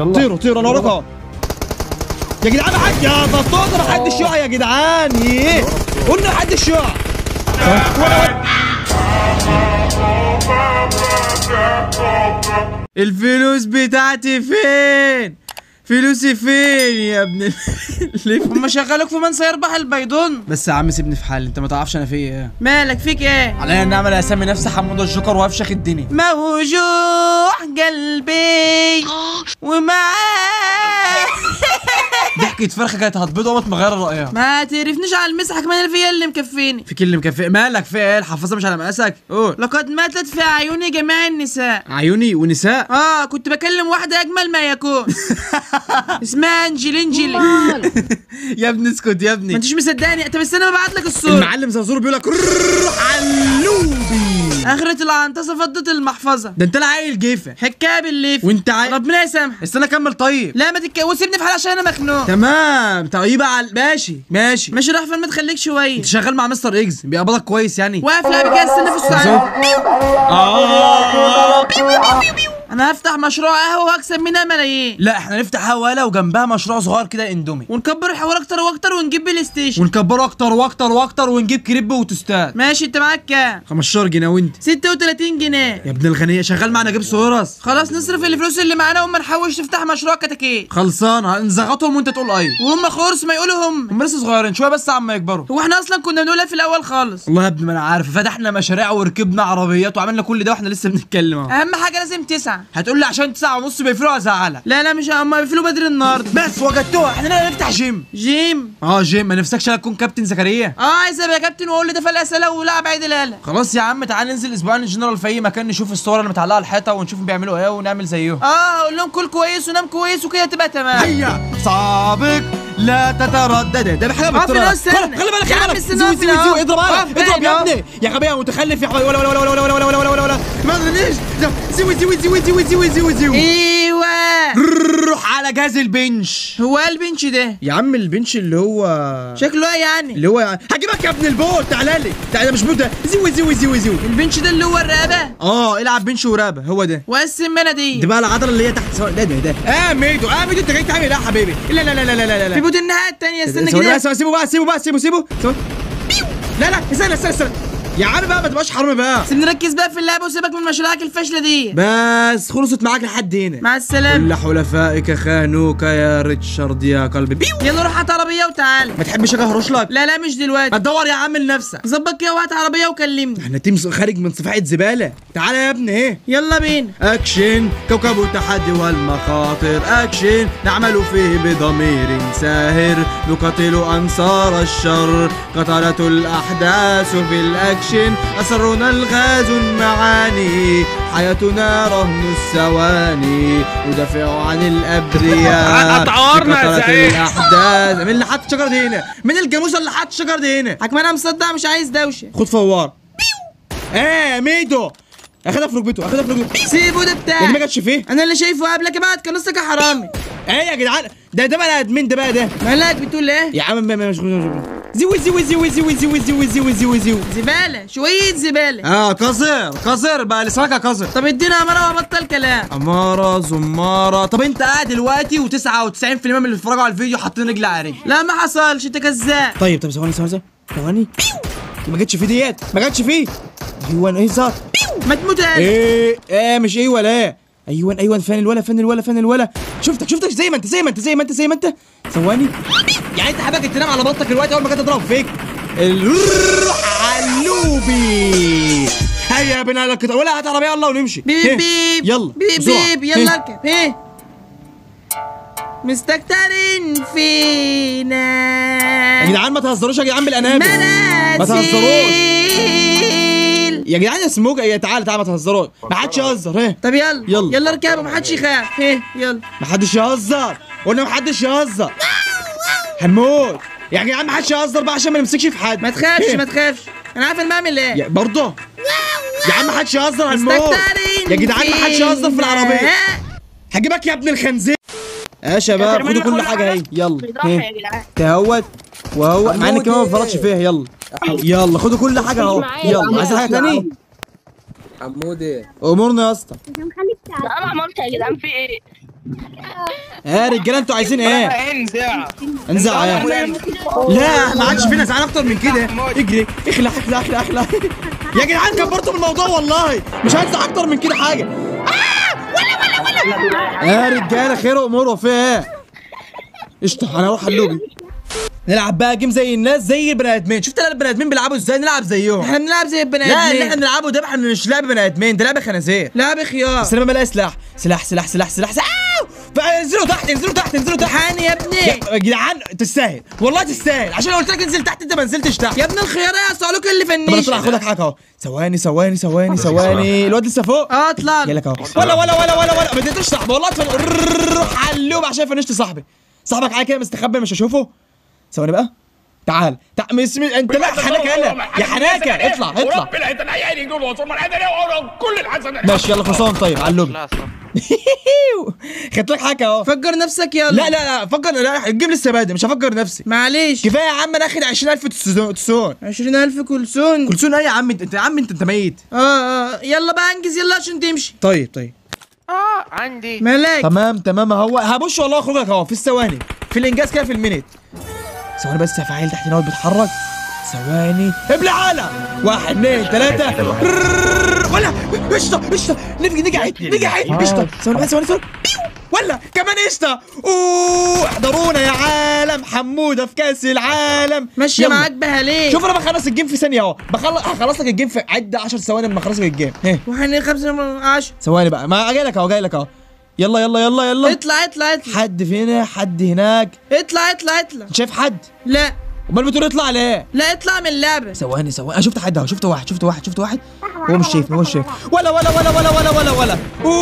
يلا طيروا طيروا انا وراك اهو يا جدعان حد يا بطاطا ما حدش يقع يا جدعان ايه قلنا ما حدش يقع الفلوس بتاعتي فين فلوسي فين يا ابن ال- ليه هم شغالوك في من سيربح البيضون بس يا عم سيبني في حالي انت ما تعرفش انا في ايه مالك فيك ايه عليا ان اعمل اسامي نفسي حموده الجوكر وافشخ الدنيا موجوع قلبي ومعاه ضحكة فرخه كانت هتبيض وقت مغير رايها ما تعرفنيش على المسحه كمان اللي فيها اللي مكفيني فيك اللي مكفي مالك في ايه الحفاظه مش على مقاسك قول لقد ماتت في عيوني جميع النساء عيوني ونساء اه كنت بكلم واحده اجمل ما يكون اسمها انجلي انجلي يا ابني اسكت يا ما ابني انتش مصدقني طب استنى ببعت لك الصوره المعلم زرزور بيقول لك علوبي اخرة العنطسه فضت المحفظه ده انت لا عيل جيفه حكايه بالليف وانت عيل ربنا يسامحك استنى اكمل طيب لا ما تتجوز سيبني في حالي عشان انا مخنوق تمام طيب على ماشي ماشي ماشي راح فين ما تخليك شويه انت شغال مع مستر اكس بيقبضك كويس يعني واقف لعب كده استنى في السؤال انا هفتح مشروع قهوه واكسب منها ملايين لا احنا نفتح هواله وجنبها مشروع صغير كده اندومي ونكبر الحوار اكتر واكتر ونجيب بلاي ستيشن ونكبره اكتر واكتر واكتر ونجيب كريب وتوستات ماشي انت معاك كام 15 جنيه وانت 36 جنيه يا ابن الغنية شغال معنا جيب صورس خلاص نصرف الفلوس اللي معانا وما نحوش نفتح مشروع كتاكيت خلصان هنزغطهم وانت تقول اي وهم خرس ما يقولوا هم هم لسه صغيرين شويه بس عما يكبروا هو احنا اصلا كنا بنقولها في الاول خالص والله يا ابني ما انا عارف فتحنا مشاريع وركبنا عربيات وعملنا كل ده واحنا لسه بنتكلم اهو اهم حاجه لازم تسعة هتقول لي عشان تسعة ونص بيفرقوا ازعلك لا لا مش هم بيقفلوا بدري النهارده بس وجدتوها احنا لازم نفتح جيم جيم اه جيم ما نفسكش انا اكون كابتن زكريا اه عايز ابقى كابتن واقول لي ده فلق سله ولعب عيد الاله خلاص يا عم تعال ننزل اسبوعين الجنرال في اي مكان نشوف الصور اللي متعلقه على الحيطه ونشوف بيعملوا ايه ونعمل زيهم اه اقول لهم كل كويس ونام كويس وكده تبقى تمام هيا سابق لا تتردد ده بحاجه اقف هنا بالطريقه استنى. خلي خلي بالك يا خلي عم بالك استنى زوي اقف زوي هنا زوي اهو. اضرب اقف اضرب يا هنا اهو. ابني يا غبي يا متخلف يا حبيبي ولا ولا ولا ولا ولا ولا ولا ولا ولا ما تدريش زوي زوي زوي زوي زوي زوي زوي ايوه روح على جهاز البنش هو إيه البنش ده يا عم البنش اللي هو شكله ايه يعني اللي هو هجيبك يا ابن البوت تعالى لي تعالى ده مش بوت ده زوي زوي زوي زوي البنش ده اللي هو الرقبه اه العب بنش ورابه هو ده وقسم منها دي دي بقى العضله اللي هي تحت سواء ده ده ده اه ميدو اه ميدو انت جاي تعمل ايه يا حبيبي لا لا لا لا لا لا لا في بود النهايه التانية استنى ثواني كده بقى، سيبه بقى سيبه بقى سيبه سيبه سيبه لا لا استنى استنى استنى يا عم بقى ما تبقاش حرامي بقى سيبني نركز بقى في اللعبه وسيبك من مشاريعك الفاشله دي بس خلصت معاك لحد هنا مع السلامه كل حلفائك خانوك يا ريتشارد يا قلبي بيو يلا روح هات عربيه وتعالى ما تحبش اجي اهرش لك لا لا مش ما دلوقتي تدور يا عم لنفسك ظبط كده وهات عربيه وكلمني احنا تيم خارج من صفحة زبالة تعالى يا ابني ايه يلا بينا اكشن كوكب التحدي والمخاطر اكشن نعمل فيه بضمير ساهر نقاتل انصار الشر قتلة الاحداث في الاكشن اسرنا الغاز المعاني حياتنا رهن الثواني ندافع عن الابرياء هتعورنا يا بقتلة زعيم. الاحداث مين اللي حط الشجر دي هنا مين الجاموسه اللي حط الشجر دي هنا حكم انا مصدع مش عايز دوشه خد فوار ايه ميدو اخدها في ركبته اخدها في ركبته سيبه ده يعني ما بتاعي جاتش فيه انا اللي شايفه قبلك ابعت كان نصك يا حرامي ايه يا جدعان ده ده بقى ادمين ده بقى ده مالك بتقول ايه يا عم ما- ما- مش زوي زوي زوي زوي زوي زوي زوي زوي زوي زباله شويه زباله اه قذر قذر بقى لسانك قذر طب ادينا اماره وبطل كلام أمارة زمارة طب انت قاعد دلوقتي و99% من اللي اتفرجوا على الفيديو حاطين رجل على رجل لا ما حصلش انت كذاب طيب طب ثواني ثواني ثواني ما جاتش فيه ديت ما جاتش فيه ايوه ايه صار ما تموت يا قلب. ايه ايه مش ايه ولا ايه ايوه ايوه فين الولا فين الولا فين الولا شفتك شفتك زي ما انت زي ما انت زي ما انت زي ما انت ثواني يعني انت حابك تنام على بطنك دلوقتي اول ما جت اضرب فيك الروح علوبي هيا بنا لك ولا هات عربيه يلا ونمشي بيب هه. بيب يلا بيب بسرعة. بيب يلا هه. اركب ايه مستكترين فينا يا جدعان ما تهزروش يا جدعان بالانابل ما تهزروش منازل يا جدعان يا سموك يا تعالى تعالى ما تهزروش ما حدش يهزر ها طب يلا يلا. يلا اركبوا محدش يخاف ايه يلا ما حدش يهزر قلنا ما حدش يهزر هنموت يا جدعان ما حدش يهزر بقى عشان ما نمسكش في حد ما تخافش هه. ما تخافش انا عارف انا بعمل ايه يا برضه يا عم ما حدش يهزر هنموت مستكترين يا جدعان ما حدش يهزر في فينا. العربيه هجيبك يا ابن الخنزير يا شباب خدوا كل حاجه اهي يلا هه. تهوت وهو مع اني كمان ما فرطش فيها يلا يلا خدوا كل حاجه اهو يلا عايز حاجه تاني حمودي امورنا يا اسطى لا انا عملت يا جدعان في ايه يا رجاله انتوا عايزين ايه انزع انزع ايه لا ما عادش فينا زعلان اكتر من كده اجري اخلع اخلع اخلع اخلع يا جدعان كبرتوا من الموضوع والله مش هنزع اكتر من كده حاجه يا رجاله خير وامور في ايه قشطه انا هروح اللوبي نلعب بقى جيم زي الناس زي البني ادمين شفت البني ادمين بيلعبوا ازاي نلعب زيهم احنا بنلعب زي البني لا اللي احنا ادمين بنلعبه ده احنا مش لعب بني ادمين ده لعب خنازير لعب خيار بس انا بلاقي سلاح سلاح سلاح سلاح سلاح سلاح آو! بقى انزلوا تحت انزلوا تحت انزلوا تحت حاني يا ابني يا جدعان تستاهل والله تستاهل عشان قلت لك انزل تحت انت ما نزلتش تحت يا ابن الخيار يا سؤالك اللي طب انا فنيش طلع اخد لك حاجه اهو ثواني ثواني ثواني ثواني الواد لسه فوق اه اطلع جاي لك اهو ولا ولا ولا ولا ولا ما تقدرش صاحبي والله اطفال روح على اللوب عشان فنشت صاحبي صاحبك عادي كده مستخبي مش هشوفه ثواني بقى تعال تعال مس... مس... انت لا حناكه هنا يا حناكه اطلع اطلع ورب العيد العيال يقولوا وصلنا العيد كل الحسنات ماشي يلا خلصان طيب على اللوب لا صح خدت لك حاجه اهو فكر نفسك يلا لا لا لا فكر لا الجيم لسه بادئ مش هفكر نفسي معلش كفايه يا عم انا اخد 20000 تسون تسون 20000 كلسون كلسون ايه يا عم انت انت يا عم انت انت ميت اه اه يلا بقى انجز يلا عشان تمشي طيب طيب اه عندي ملاك تمام تمام هو هبش والله اخرجك اهو في الثواني في الانجاز كده في المينيت ثواني بس يا فعيل تحت هنا بيتحرك ثواني ابلع على واحد اثنين ثلاثة رررر. ولا قشطة قشطة نبقى نقعد نقعد قشطة ثواني بس ثواني ثواني بيو. ولا كمان قشطة اوه احضرونا يا عالم حمودة في كأس العالم ماشية يلا. معاك بها ليه شوف انا بخلص الجيم في ثانية اهو بخلص هخلص لك الجيم في عد 10 ثواني لما اخلص لك الجيم هه واحد خمسة من عشرة ثواني بقى ما جاي لك اهو جاي لك اهو يلا يلا يلا يلا اطلع اطلع اطلع حد فينا حد هناك اطلع اطلع اطلع شايف حد لا امال بتقول اطلع ليه لا اطلع من اللعبة ثواني ثواني انا شفت حد اهو شفت واحد شفت واحد شفت واحد هو مش شايفني هو مش شايف ولا ولا ولا ولا ولا ولا ولا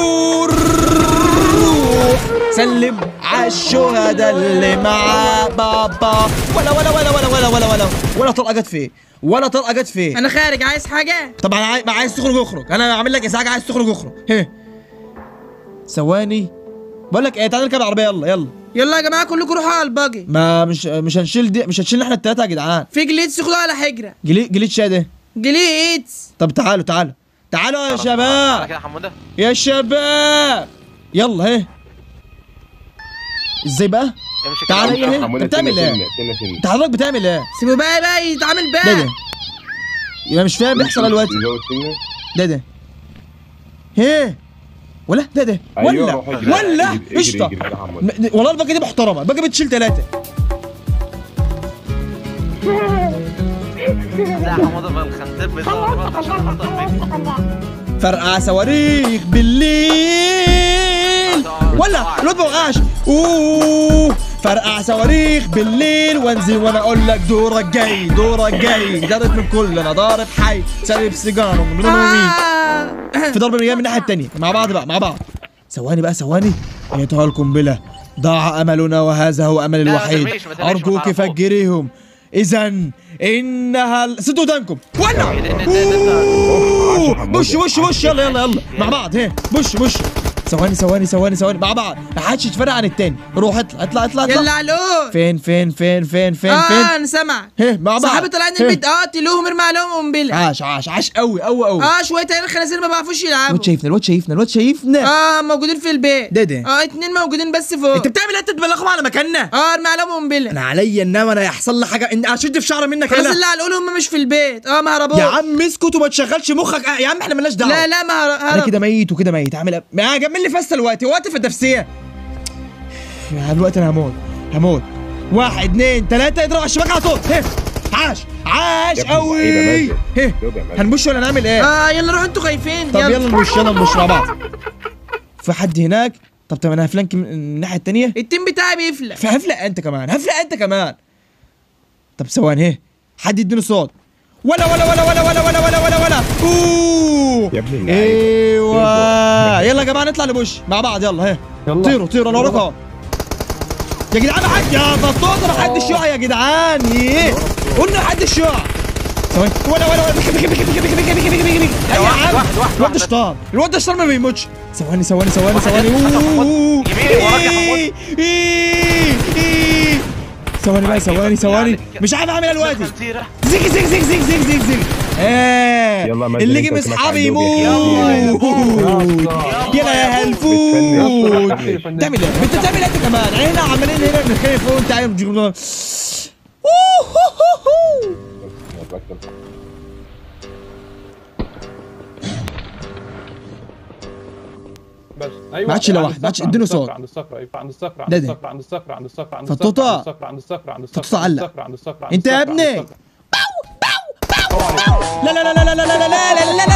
روح سلم عالشهداء اللي مع بابا ولا ولا ولا ولا ولا ولا ولا ولا طلقه جت فيه ولا طلقه جت فيه انا خارج عايز حاجة طبعا عاي- ما عايز تخرج اخرج انا عامل لك ازعاج عايز تخرج اخرج هه ثواني بقول لك ايه تعالى نركب العربيه يلا يلا يلا يا جماعة كلكم روحوا على الباجي ما مش مش هنشيل دي مش هنشيل احنا التلاته يا جدعان في جليتس خدوا على حجرة جلي جليتش يا ده جليتس طب تعالوا تعالوا تعالوا يا على شباب كده حموده يا شباب يلا اهي ازاي بقى امشي تعال كده. ايه انت بتعمل ايه انت حضرتك بتعمل ايه سيبوا بقى بقى يتعامل ده بقى ده يبقى مش فاهم بيحصل دلوقتي ده ده هي ولا ده ده ولا ولا قشطه م- والله الباقي دي محترمه الباقي بتشيل ثلاثه لا حموده بقى الخنزير بيدور بقى عشان خاطر بيك. فرقع صواريخ بالليل ولا الواد ما وقعش اوه فرقع صواريخ بالليل وانزل وانا اقول لك دورك جاي دورك جاي ضارب من كل انا ضارب حي سالب سيجاره من آه. في ضرب رجال من الناحيه الثانيه مع بعض بقى مع بعض ثواني بقى ثواني ايتها القنبله ضاع املنا وهذا هو امل لا، ما الوحيد ترميش، ما ترميش، ارجوك ما تعرفوش. فجريهم اذا انها ال- سدوا ودانكم ولا إيه ده، إيه ده، إيه ده؟ أوه. بش بش بش يلا يلا يلا مع بعض هي بش بش ثواني ثواني ثواني ثواني مع بعض ما حدش يتفرق عن التاني روح اطلع اطلع اطلع يلا اطلع علو فين فين فين فين فين اه فين انا سامع هي مع بعض صحابي طالعين هي. البيت اه قتلوهم ارمي عليهم قنبله عاش عاش عاش قوي قوي قوي اه شويه عيال خنازير ما بيعرفوش يلعبوا الواد شايفنا الواد شايفنا الواد شايفنا اه موجودين في البيت ده ده. اه اتنين موجودين بس فوق انت بتعمل ايه انت تبلغهم على مكاننا اه ارمي عليهم قنبله انا عليا انما انا يحصل لي حاجه ان اشد في شعر منك خلاص انا اللي هنقول هم مش في البيت اه ما هربوش يا عم اسكت وما تشغلش مخك آه، يا عم احنا مالناش دعوه لا لا ما هر- انا هرب كده ميت وكده ميت عامل ايه ما جمل لي فاسه دلوقتي وقت في النفسيه يا دلوقتي انا هموت هموت واحد اتنين تلاته اضرب على الشباك على طول هه عاش عاش يا ابني قوي لعيبة ماشي. هه يلا يا ماشي. هنبش ولا نعمل ايه اه يلا روحوا انتوا خايفين طب يلا نبش يلا نبش مع بعض في حد هناك طب طب انا هفلانك من الناحيه التانيه التيم بتاعي بيفلق فهفلق انت كمان هفلق انت كمان طب ثواني اهي حد يديني صوت ولا ولا ولا ولا ولا ولا ولا ولا ولا اوه يا ابن اللعيبة. ايوه يلا يا جماعه نطلع نبش مع بعض يلا اهي طيروا طيروا انا وراك اهو يا جدعان حد يا بطوطه ما حدش يقع يا جدعان ايه قلنا حدش يقع ثواني ولا ولا ولا بك بك بك بك بك بك بك بك بك بك يا واحد، عم واحد، واحد، الواد ده واحد. شطار الواد ده شطار ما بيموتش ثواني ثواني ثواني ثواني حسن محمود. أوه. يمين، وراك يا حمود. إيه، إيه، إيه. ثواني بقى ثواني ثواني مش عارف اعمل إيه دلوقتي خنزيرة. زيك زيك زيك زيك زيك زيك زيك ايه يلا مجد، اللي انت يجي من سمعت اصحابي عن دوبي. يموت يلا يا هالفوت بتفنن. تعمل ايه انت تعمل ايه انت كمان هنا عمالين هنا بنتخانق فوق وانت عارف جيب- بس ايوه ما عادش الا عند واحد، ما عادش الصخرة، اديله عند الصخرة، صوت. عند الصخرة ايوه عند الصخرة ده عند ده. الصخرة عند الصخرة عند الصخرة عند فطوطة. الصخرة عند الصخرة عند الصخرة فطوطة عند علق. الصخرة عند الصخرة عند انت يا الصخرة، عند ابني الصخرة. لا لا لا لا لا لا لا لا لا لا لا لا